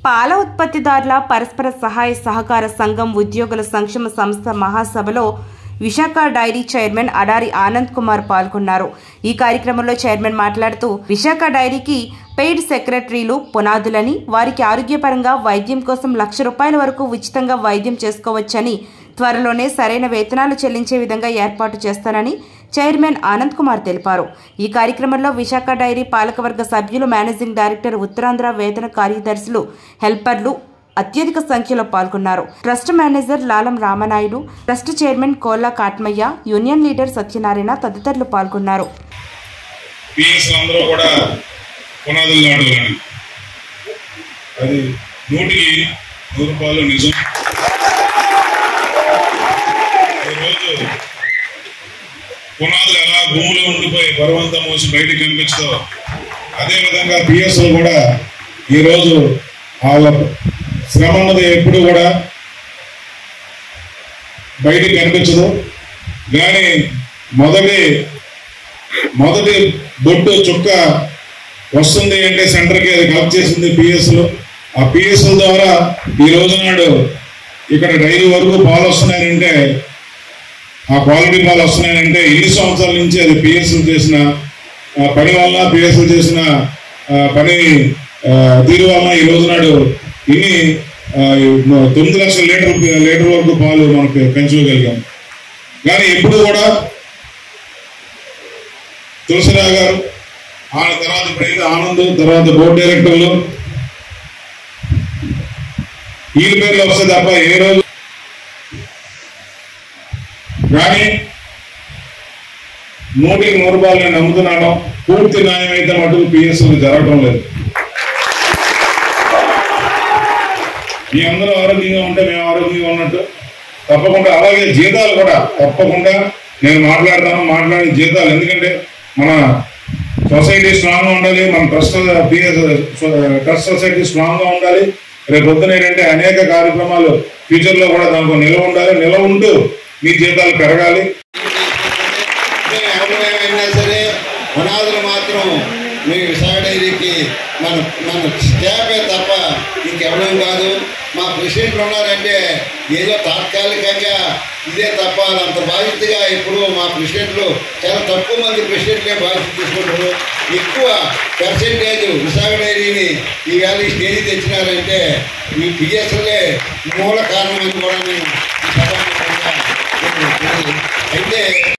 పాల ఉత్పత్తిదారుల పరస్పర సహాయ సహకార సంఘం ఉద్యోగుల సంక్షేమ సంస్థ మహాసభలో విశాఖ డైరీ చైర్మన్ అడారి ఆనంద్ కుమార్ పాల్గొన్నారు ఈ కార్యక్రమంలో చైర్మన్ మాట్లాడుతూ విశాఖ డైరీకి పెయిడ్ సెక్రటరీలు పునాదులని వారికి ఆరోగ్యపరంగా వైద్యం కోసం లక్ష రూపాయల వరకు ఉచితంగా వైద్యం చేసుకోవచ్చని త్వరలోనే సరైన వేతనాలు చెల్లించే విధంగా ఏర్పాటు చేస్తానని చైర్మన్ ఆనంద్ కుమార్ తెలిపారు ఈ కార్యక్రమంలో విశాఖ డైరీ పాలకవర్గ సభ్యులు మేనేజింగ్ డైరెక్టర్ ఉత్తరాంధ్ర వేతన కార్యదర్శులు హెల్పర్లు అత్యధిక సంఖ్యలో పాల్గొన్నారు trust manager Lalam Ramanaidu trust chairman Kolla Katmayya union leader Satyanarayana తదితరులు పాల్గొన్నారు పిఎస్ అందరూ కూడా పునాదులు నాటులని అది నూటికి నూరు రూపాయలు నిజం ఈరోజు పునాదులు ఎలా భూమిలో ఉండిపోయి బరువంతా మోసి బయటికి కనిపించదో అదేవిధంగా పిఎస్లు కూడా ఈరోజు వాళ్ళ శ్రమ అన్నది ఎప్పుడు కూడా బయటికి కనిపించదు కానీ మొదటి మొదటి బొట్టు చుక్క వస్తుంది అంటే సెంటర్కి అది కలెక్ట్ చేసింది పిఎస్లు ఆ పిఎస్ల ద్వారా ఈ రోజు నాడు ఇక్కడ డైరీ వరకు పాలు వస్తున్నాయంటే ఆ క్వాలిటీ పాలు వస్తున్నాయంటే ఎన్ని సంవత్సరాల నుంచి అది పిఎస్లు చేసిన ఆ, పని వల్ల పిఎస్లు చేసిన ఆ, పని ఆ, తీరు వలన ఈ రోజు నాడు ఇన్ని ఆ, తొమ్మిది లక్షల లీటర్ లీటర్ వరకు పాలు మనకు పెంచుకోగలిగాం కానీ ఎప్పుడు కూడా తులసిరావు గారు ఆ తర్వాత ఇప్పుడైతే ఆనంద్ తర్వాత బోర్డు డైరెక్టర్లు వీళ్ళ పేర్లు వస్తే తప్ప ఏ రోజు కానీ నూటికి నూరు రూపాయలు నేను నమ్ముతున్నాను పూర్తి న్యాయం అయితే మటుకు పిఎస్ జరగటం లేదు మీ అందరూ ఆరోగ్యంగా ఉంటే మేము ఆరోగ్యంగా ఉన్నట్టు తప్పకుండా అలాగే జీతాలు కూడా తప్పకుండా నేను మాట్లాడతాను మాట్లాడే జీతాలు ఎందుకంటే మన సొసైటీ స్ట్రాంగ్ గా ఉండాలి మన ట్రస్ట్ ట్రస్ట్ సొసైటీ స్ట్రాంగ్ గా ఉండాలి రేపు పొద్దున ఏంటంటే అనేక కార్యక్రమాలు ఫ్యూచర్ లో కూడా దానికి నిలవ ఉండాలి నిలవ ఉంటూ మీ జీతాలు పెరగాలి ఎవరైనా సరే పునాదులు మాత్రం మీ విశాఖ డైరీకి మన మన స్టాఫే తప్ప ఇంకెవరం కాదు మా ప్రెసిడెంట్లు ఉన్నారంటే ఏదో తాత్కాలికంగా ఇదే తప్ప అంత బాధ్యతగా ఇప్పుడు మా ప్రెసిడెంట్లు చాలా తక్కువ మంది ప్రెసిడెంట్లే బాధ్యత తీసుకుంటారు ఎక్కువ పర్సెంటేజ్ విశాఖ డైరీని ఈవేళ ఈ స్టేజ్ తెచ్చినారంటే ఈ పిఎస్ఎల్ఏ మూల కారణం అని కూడా నేను ఈ సభాముఖంగా అయితే